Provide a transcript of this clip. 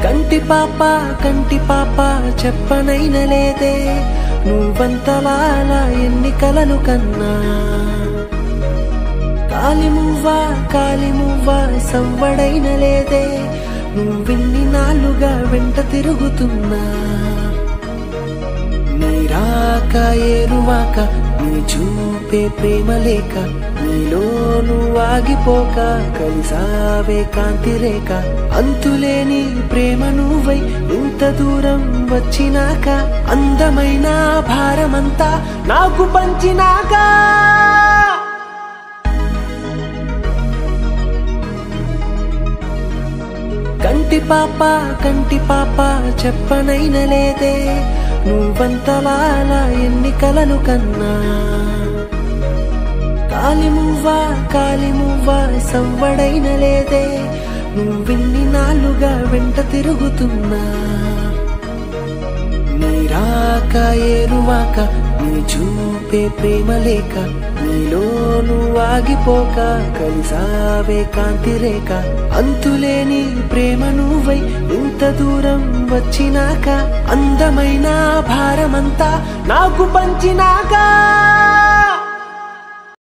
కంటి పాప కంటి పాప చెప్పనైన లేదే నువ్వంతలా అలా ఎన్ని కలలు కన్నా కాలిమువ్వ కాలిమువ్వ సవ్వడైన లేదే నువ్విన్ని నాళ్ళుగా వెంట తిరుగుతున్నా నీరాక ఏరువాక నీ చూపే ప్రేమ లేక నీలో నువ్వు ఆగిపోక కలిసావే కాంతి రేఖ అంతులేని ప్రేమ నువ్వై ఇంత దూరం వచ్చినాక అందమైన భారమంతా నాకు పంచినాకా కంటి పాప కంటి పాప చెప్పనైన లేదే నువ్వంతలా అలా ఎన్ని కలలు కన్నా కాలిమువ్వ కాలిమువ్వ సవ్వడైన లేదే నువ్విన్ని నాళ్ళుగా వెంట తిరుగుతున్నా నీరాక ఏరువాక నీ చూపే ప్రేమ లేక నీలో నువ్వు ఆగిపోక కలిసావే కాంతి రేఖ అంతులేని ప్రేమ నువ్వై ఇంత దూరం వచ్చినాక అందమైన భారమంతా నాకు పంచినాకా